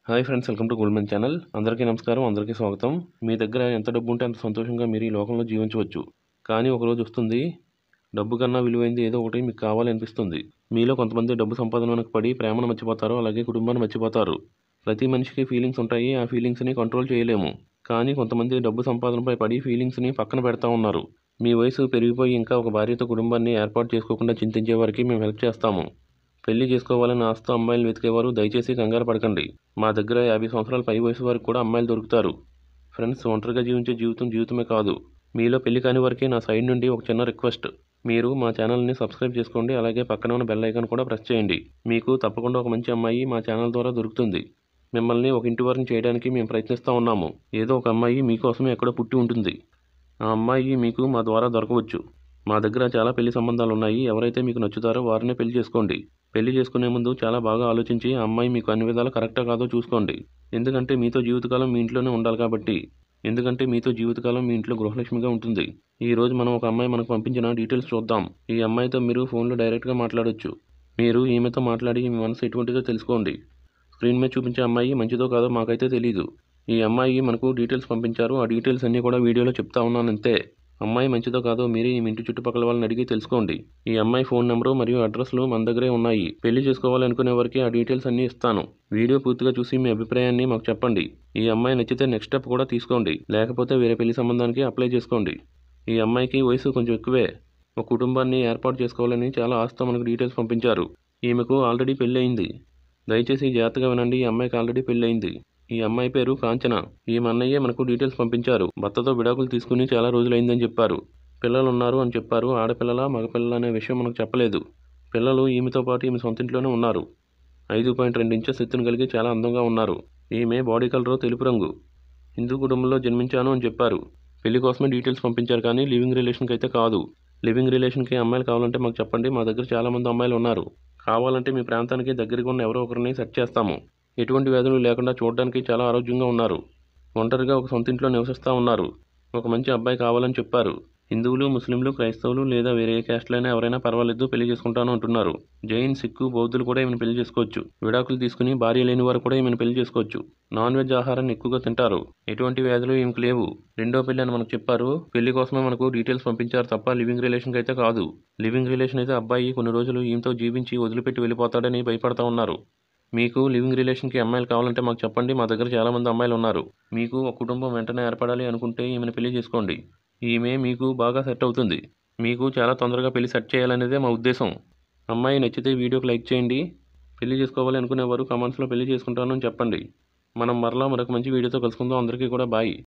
hi friends welcome to Goldmen channel అందరికీ నమస్కారం అందరికీ స్వాగతం మీ దగ్గర ఎంత డబ్బు ఉంటే అంత సంతోషంగా మీరు ఈ లోకంలో జీవించవచ్చు కానీ ఒకరోజు వస్తుంది డబ్బు కన్నా విలువైంది ఏదో ఒకటి మీకు కావాలనిపిస్తుంది మీలో కొంతమంది డబ్బు సంపాదనకు పడి ప్రేమను మర్చిపోతారు అలాగే కుటుంబాన్ని మర్చిపోతారు ప్రతి మనిషికి ఫీలింగ్స్ ఉంటాయి ఆ ఫీలింగ్స్ని కంట్రోల్ చేయలేము కానీ కొంతమంది డబ్బు సంపాదనపై పడి ఫీలింగ్స్ని పక్కన పెడతా ఉన్నారు మీ వయసు పెరిగిపోయి ఇంకా ఒక భార్యతో కుటుంబాన్ని ఏర్పాటు చేసుకోకుండా చింతించే వారికి మేము హెల్ప్ చేస్తాము పెళ్లి చేసుకోవాలని ఆస్తో అమ్మాయిలు వెతికేవారు దయచేసి కంగారు పడకండి మా దగ్గర యాభై సంవత్సరాల పై వయసు వారికి కూడా అమ్మాయిలు దొరుకుతారు ఫ్రెండ్స్ ఒంటరిగా జీవించే జీవితం జీవితమే కాదు మీలో పెళ్లి కాని వారికి నా సైడ్ నుండి ఒక చిన్న రిక్వెస్ట్ మీరు మా ఛానల్ని సబ్స్క్రైబ్ చేసుకోండి అలాగే పక్కన ఉన్న బెల్ ఐకాన్ కూడా ప్రెస్ చేయండి మీకు తప్పకుండా ఒక మంచి అమ్మాయి మా ఛానల్ ద్వారా దొరుకుతుంది మిమ్మల్ని ఒక ఇంటి వారిని చేయడానికి మేము ప్రయత్నిస్తూ ఉన్నాము ఏదో ఒక అమ్మాయి మీకోసమే ఎక్కడో పుట్టి ఉంటుంది ఆ అమ్మాయి మీకు మా ద్వారా దొరకవచ్చు మా దగ్గర చాలా పెళ్లి సంబంధాలు ఉన్నాయి ఎవరైతే మీకు నచ్చుతారో వారినే పెళ్లి చేసుకోండి పెళ్లి చేసుకునే ముందు చాలా బాగా ఆలోచించి ఆ అమ్మాయి మీకు అన్ని విధాలు కరెక్టా కాదో చూసుకోండి ఎందుకంటే మీతో జీవితకాలం మీ ఇంట్లోనే ఉండాలి కాబట్టి ఎందుకంటే మీతో జీవితకాలం మీ ఇంట్లో గృహలక్ష్మిగా ఉంటుంది ఈ రోజు మనం ఒక అమ్మాయి మనకు పంపించిన డీటెయిల్స్ చూద్దాం ఈ అమ్మాయితో మీరు ఫోన్లో డైరెక్ట్గా మాట్లాడొచ్చు మీరు ఈమెతో మాట్లాడి మీ మనసు ఎటువంటిదో తెలుసుకోండి స్క్రీన్ మీద చూపించే అమ్మాయి మంచిదో కాదో మాకైతే తెలియదు ఈ అమ్మాయి మనకు డీటెయిల్స్ పంపించారు ఆ డీటెయిల్స్ అన్నీ కూడా వీడియోలో చెప్తా ఉన్నాను అంతే అమ్మాయి మంచిదో కాదో మీరే ఈ ఇంటి చుట్టుపక్కల వాళ్ళని అడిగి తెలుసుకోండి ఈ అమ్మాయి ఫోన్ నెంబరు మరియు అడ్రస్లు మన దగ్గరే ఉన్నాయి పెళ్లి చేసుకోవాలనుకునే వారికి ఆ డీటెయిల్స్ అన్నీ ఇస్తాను వీడియో పూర్తిగా చూసి మీ అభిప్రాయాన్ని మాకు చెప్పండి ఈ అమ్మాయి నచ్చితే నెక్స్ట్ స్టెప్ కూడా తీసుకోండి లేకపోతే వేరే పెళ్లి సంబంధానికి అప్లై చేసుకోండి ఈ అమ్మాయికి వయసు కొంచెం ఎక్కువే ఒక కుటుంబాన్ని ఏర్పాటు చేసుకోవాలని చాలా ఆస్తో మనకు డీటెయిల్స్ పంపించారు ఈమెకు ఆల్రెడీ పెళ్ళి అయింది దయచేసి జాగ్రత్తగా వినండి ఈ అమ్మాయికి ఆల్రెడీ పెళ్ళి అయింది ఈ అమ్మాయి పేరు కాంచన ఈ అన్నయ్యే మనకు డీటెయిల్స్ పంపించారు భర్తతో విడాకులు తీసుకుని చాలా రోజులైందని చెప్పారు పిల్లలు ఉన్నారు అని చెప్పారు ఆడపిల్లల మగపిల్లల అనే విషయం మనకు చెప్పలేదు పిల్లలు ఈమెతో పాటు ఈమె సొంత ఇంట్లోనే ఉన్నారు ఐదు పాయింట్ రెండు ఇంచెస్ ఎత్తును కలిగి చాలా అందంగా ఉన్నారు ఈమె బాడీ కలర్ తెలుపు రంగు హిందూ కుటుంబంలో జన్మించాను అని చెప్పారు పెళ్లి కోసమే డీటెయిల్స్ పంపించారు కానీ లివింగ్ రిలేషన్కి అయితే కాదు లివింగ్ రిలేషన్కి అమ్మాయిలు కావాలంటే మాకు చెప్పండి మా దగ్గర చాలామంది అమ్మాయిలు ఉన్నారు కావాలంటే మీ ప్రాంతానికి దగ్గరగా ఉన్న ఎవరో ఒకరిని సెట్ చేస్తాము ఎటువంటి వ్యాధులు లేకుండా చూడడానికి చాలా ఆరోగ్యంగా ఉన్నారు ఒంటరిగా ఒక సొంత ఇంట్లో నివసిస్తూ ఉన్నారు ఒక మంచి అబ్బాయి కావాలని చెప్పారు హిందువులు ముస్లింలు క్రైస్తవులు లేదా వేరే క్యాస్ట్లైనా ఎవరైనా పర్వాలేదు పెళ్లి చేసుకుంటాను అంటున్నారు జైన్ సిక్కు బౌద్ధులు కూడా ఈమెను పెళ్లి చేసుకోవచ్చు విడాకులు తీసుకుని భార్య లేని వారు కూడా ఈమెను పెళ్లి చేసుకోవచ్చు నాన్ వెజ్ ఆహారాన్ని ఎక్కువగా తింటారు ఎటువంటి వ్యాధులు ఈమెకు లేవు రెండో పెళ్లి అని మనకు చెప్పారు పెళ్లి కోసమే మనకు డీటెయిల్స్ పంపించారు తప్ప లివింగ్ రిలేషన్కి అయితే కాదు లివింగ్ రిలేషన్ అయితే అబ్బాయి కొన్ని రోజులు ఈమెతో జీవించి వదిలిపెట్టి వెళ్ళిపోతాడని భయపడతా ఉన్నారు మీకు లివింగ్ రిలేషన్కి అమ్మాయిలు కావాలంటే మాకు చెప్పండి మా దగ్గర చాలామంది అమ్మాయిలు ఉన్నారు మీకు ఒక కుటుంబం వెంటనే ఏర్పడాలి అనుకుంటే ఈమెను పెళ్లి చేసుకోండి ఈమె మీకు బాగా సెట్ అవుతుంది మీకు చాలా తొందరగా పెళ్లి సెట్ చేయాలనేదే మా ఉద్దేశం అమ్మాయి నచ్చితే వీడియోకి లైక్ చేయండి పెళ్లి చేసుకోవాలి అనుకునేవారు కమెంట్స్లో పెళ్లి చేసుకుంటాను అని చెప్పండి మనం మరలా మరొక మంచి వీడియోతో కలుసుకుందాం అందరికీ కూడా బాయ్